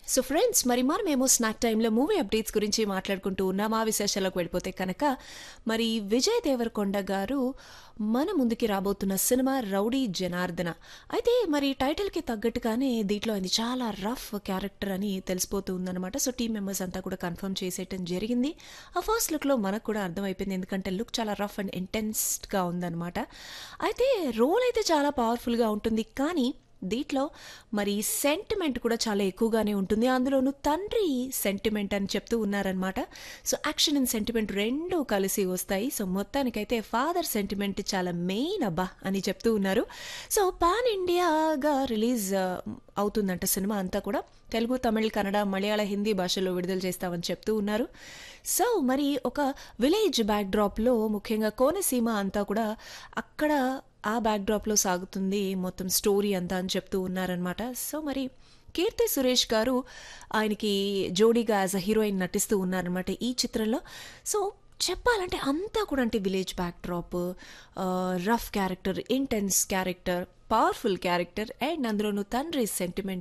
so friends మరి మరి మేము స్నాక్ టైంలో మూవీ అప్డేట్స్ గురించి మాట్లాడుకుంటూ ఉన్నాం ఆ విశేషాలకు వెళ్ళిపోతే కనుక మరి విజయ్ దేవరకొండ గారు మన ముందుకి రాబోతున్న సినిమా రౌడీ జనార్దన అయితే మరి టైటిల్కి తగ్గట్టుగానే దీంట్లో అది చాలా రఫ్ క్యారెక్టర్ అని తెలిసిపోతూ ఉందన్నమాట సో టీం మెంబర్స్ అంతా కూడా కన్ఫర్మ్ చేసేయటం జరిగింది ఆ ఫస్ట్ లుక్లో మనకు కూడా అర్థమైపోయింది ఎందుకంటే లుక్ చాలా రఫ్ అండ్ ఇంటెన్స్డ్గా ఉందన్నమాట అయితే రోల్ అయితే చాలా పవర్ఫుల్గా ఉంటుంది కానీ దీంట్లో మరి సెంటిమెంట్ కూడా చాలా ఎక్కువగానే ఉంటుంది అందులోనూ తండ్రి సెంటిమెంట్ అని చెప్తూ ఉన్నారనమాట సో యాక్షన్ అండ్ సెంటిమెంట్ రెండు కలిసి వస్తాయి సో మొత్తానికైతే ఫాదర్ సెంటిమెంట్ చాలా మెయిన్ అబ్బా అని చెప్తూ ఉన్నారు సో పాన్ ఇండియాగా రిలీజ్ అవుతుందంట సినిమా అంతా కూడా తెలుగు తమిళ్ కన్నడ మలయాళ హిందీ భాషలో విడుదల చేస్తామని చెప్తూ ఉన్నారు సో మరి ఒక విలేజ్ బ్యాక్డ్రాప్లో ముఖ్యంగా కోనసీమ అంతా కూడా అక్కడ ఆ బ్యాక్డ్రాప్లో సాగుతుంది మొత్తం స్టోరీ అంతా అని చెప్తూ ఉన్నారనమాట సో మరి కీర్తి సురేష్ గారు ఆయనకి జోడీగా యాజ్ అ హీరోయిన్ నటిస్తూ ఉన్నారనమాట ఈ చిత్రంలో సో చెప్పాలంటే అంతా కూడా అంటే village backdrop rough character intense character powerful character and అందులోనూ తండ్రి సెంటిమెంట్